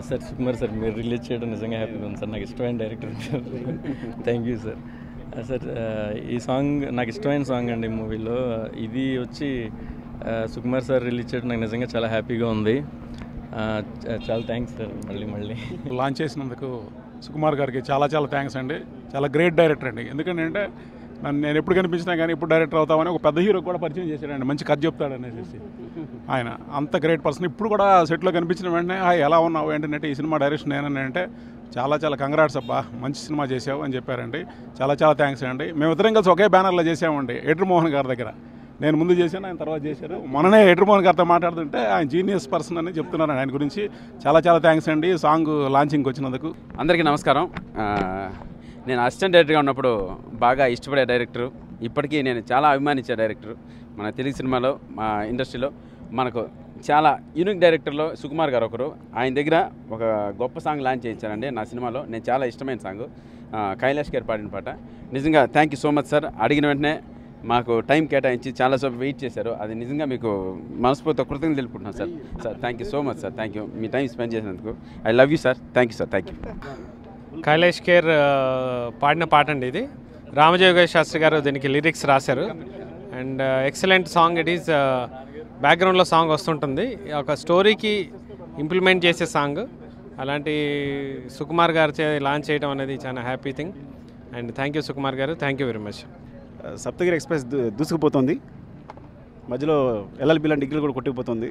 Sir Sukumar sir మీరు release చేయడం నిజంగా హ్యాపీగా ఉంది సార్ నాకు ఇష్టమైన director thank you sir sir ఈ సాంగ్ నాకు ఇష్టమైన సాంగ్ అండి మూవీలో ఇది వచ్చి ఆ, సుకుమార్ సార్ రిలీజ్ చేయడం నాకు నిజంగా చాలా హ్యాపీగా ఉంది ఆ, చ- చాలా థ్యాంక్స్ సార్ మళ్ళీ మళ్ళీ లాంచ్ చేసినందుకు సుకుమార్ గారికి చాలా చాలా థ్యాంక్స్ అండి చాలా గ్రేట్ డైరెక్టర్ అండి ఎందుకంటే నన్ను నేను ఎప్పుడు కనిపించినా కానీ ఇప్పుడు డైరెక్టర్ అవుతామని ఒక పెద్ద హీరో కూడా పరిచయం చేశాడండి మంచి కథ చెప్తాడు అనేసి ఆయన అంత గ్రేట్ పర్సన్ ఇప్పుడు కూడా సెట్లో కనిపించిన వెంటనే హాయ్ ఎలా ఉన్నావు ఏంటంటే ఈ సినిమా డైరెక్షన్ నేనని అంటే చాలా చాలా కంగ్రాట్స్ అబ్బా మంచి సినిమా చేసావు అని చెప్పారండి చాలా చాలా థ్యాంక్స్ అండి మేమిద్దరం కలిసి ఒకే బ్యానర్లో చేసామండి ఎడ్రు మోహన్ గారి దగ్గర నేను ముందు చేశాను ఆయన తర్వాత చేశారు మొన్ననే ఎడ్రు మోహన్ గారితో మాట్లాడుతుంటే ఆయన జీనియస్ పర్సన్ అని చెప్తున్నారు ఆయన గురించి చాలా చాలా థ్యాంక్స్ అండి సాంగ్ లాంచింగ్కి వచ్చినందుకు అందరికీ నమస్కారం ఆ, నేను అసిస్టెంట్ డైరెక్టర్గా ఉన్నప్పుడు బాగా ఇష్టపడే డైరెక్టర్ ఇప్పటికీ నేను చాలా అభిమానించే డైరెక్టర్ మన తెలుగు సినిమాలో మా ఇండస్ట్రీలో మనకు చాలా యూనిక్ డైరెక్టర్లో సుకుమార్ గారు ఒకరు ఆయన దగ్గర ఒక గొప్ప సాంగ్ లాంచ్ చేయించారండి నా సినిమాలో నేను చాలా ఇష్టమైన సాంగ్ ఆ, కైలాష్ గారు పాడిన పాట నిజంగా thank you so much sir అడిగిన వెంటనే మాకు టైం కేటాయించి చాలాసేపు వెయిట్ చేశారు అది నిజంగా మీకు మనస్ఫూర్తి కృతజ్ఞతలు తెలుపుకుంటున్నాను sir sir thank you so much sir thank you మీ టైం స్పెండ్ చేసినందుకు I love you sir thank you sir thank you Kailash Kher ఆ, పాడిన పాట అండి ఇది రామజోగేష్ శాస్త్రి గారు దీనికి లిరిక్స్ రాశారు and excellent song it is బ్యాక్గ్రౌండ్లో సాంగ్ వస్తుంటుంది ఒక స్టోరీకి ఇంప్లిమెంట్ చేసే సాంగ్ అలాంటి సుకుమార్ గారు చే లాంచ్ చేయడం అనేది చాలా happy thing and thank you Sukumar garu thank you very much Saptagiri express దూ- దూసుకుపోతుంది మధ్యలో ఎల్ఎల్బి లాంటి డిగ్రీలు కూడా కొట్టుకుపోతుంది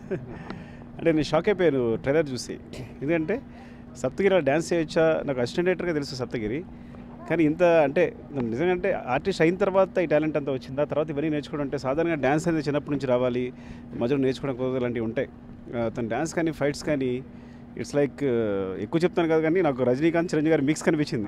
అంటే నేను షాక్ అయిపోయాను ట్రైలర్ చూసి ఎందుకంటే సప్తగిరి డ్యాన్స్ చేయొచ్చా నాకు అసిస్టెంట్ డైరెక్టర్గా తెలుసు సప్తగిరి కానీ ఇంత అంటే నిజంగా అంటే ఆర్టిస్ట్ అయిన తర్వాత ఈ టాలెంట్ అంతా వచ్చిందా తర్వాత ఇవన్నీ నేర్చుకోవడం అంటే సాధారణంగా డ్యాన్స్ అనేది చిన్నప్పటి నుంచి రావాలి మధ్యలో నేర్చుకోవడం కుదరదు లాంటివి ఉంటాయి ఆ, తన డ్యాన్స్ కానీ ఫైట్స్ కానీ ఇట్స్ లైక్ ఎక్కువ చెప్తాను కదా కానీ నాకు రజనీకాంత్ చిరంజీవి గారి మిక్స్ కనిపించింది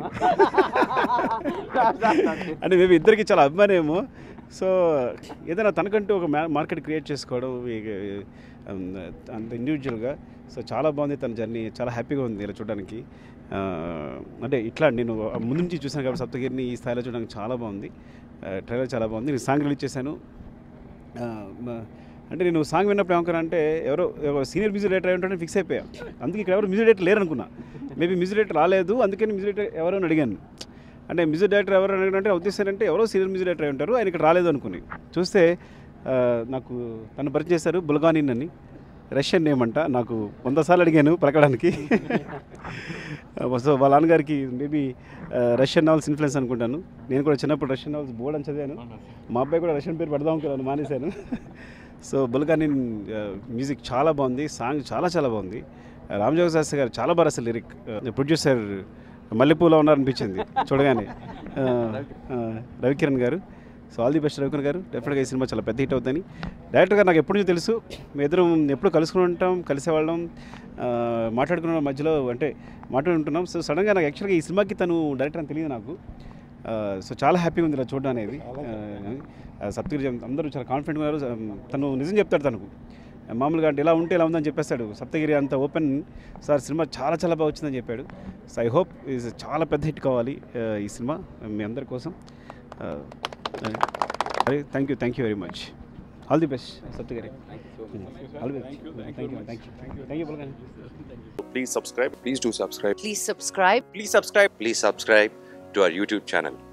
అంటే మేము ఇద్దరికి చాలా అభిమానమేమో సో ఏదైనా తనకంటూ ఒక మా- మార్కెట్ క్రియేట్ చేసుకోవడం ఈ- ఉమ్, అంత ఇండివిజువల్గా సో చాలా బాగుంది తన జర్నీ చాలా హ్యాపీగా ఉంది ఇలా చూడడానికి ఆ, అంటే ఇట్లా నేను ముందు నుంచి చూసాను కాబట్టి సప్తగిరిని ఈ స్థాయిలో చూడడానికి చాలా బాగుంది ట్రైలర్ చాలా బాగుంది నేను సాంగ్ రిలీజ్ చేశాను ఆ, మ- అంటే నేను సాంగ్ విన్నప్పుడు ఏమనుకున్నా అంటే ఎవరో సీనియర్ మ్యూజిక్ డైరెక్టర్ అయి ఉంటాడని ఫిక్స్ అయిపోయా అందుకే ఇక్కడ ఎవరు మ్యూజిక్ డైరెక్టర్ లేరు అనుకున్నా మేబీ మ్యూజిక్ డైరెక్టర్ రాలేదు అందుకని మ్యూజిక్ డైరెక్టర్ ఎవరో అని అడిగాను అంటే మ్యూజిక్ డైరెక్టర్ ఎవరు అని అంటే ఉద్దేశం అంటే ఎవరో సీనియర్ మ్యూజిక్ డైరెక్టర్ అయి ఉంటారు ఆయన ఇక్కడ రాలేదు అనుకుని చూస్తే ఆ, నాకు తను పరిచయం చేశారు బుల్గానిన్ అని రష్యన్ నేమ్ అంట నాకు వంద సార్లు అడిగాను పలకడానికి సో వాళ్ళ నాన్నగారికి మేబీ రష్యన్ నావల్స్ ఇన్ఫ్లుయెన్స్ అనుకుంటాను నేను కూడా చిన్నప్పుడు రష్యన్ నావల్స్ బోర్డ్ అని చదివాను మా అబ్బాయి కూడా రష్యన్ పేరు పెడదాం అనుకున్నాను మానేశాను సో బుల్గానిన్ మ్యూజిక్ చాలా బాగుంది సాంగ్ చాలా చాలా బాగుంది రామజోగ శాస్త్రి గారు చాలా బాగా అసలు లిరిక్ ప్రొడ్యూసర్ మల్లెపూలో ఉన్నారనిపించింది చూడగానే ఆ, ఆ, Ravikiran garu so all the best Ravikiran garu డెఫినెట్గా ఈ సినిమా చాలా పెద్ద హిట్ అవుతుందని డైరెక్టర్ గారు నాకు ఎప్పటి నుంచో తెలుసు మేము ఇద్దరం ఎప్పుడు కలుసుకుని ఉంటాం కలిసేవాళ్ళం ఆ, మాట్లాడుకున్న మధ్యలో అంటే మాట్లాడుకుంటున్నాం సో సడన్గా నాకు యాక్చువల్గా ఈ సినిమాకి తను డైరెక్టర్ అని తెలియదు నాకు ఆ, సో చాలా హ్యాపీగా ఉంది ఇలా చూడడం అనేది ఆ, సప్తగిరి అందరూ చాలా కాన్ఫిడెంట్గా ఉన్నారు తను నిజం చెప్తాడు తనకు మామూలుగా అంటే ఇలా ఉంటే ఇలా ఉందని చెప్పేస్తాడు సప్తగిరి అంత ఓపెన్ సార్ సినిమా చాలా చాలా బాగా వచ్చిందని చెప్పాడు సో ఐ హోప్ ఇది చాలా పెద్ద హిట్ కావాలి ఆ, ఈ సినిమా మీ అందరి కోసం thank you thank you very much all the best Saptagiri all the best thank you thank you thank you Please subscribe. Please do subscribe. Please subscribe. Please subscribe. Please subscribe to our YouTube channel.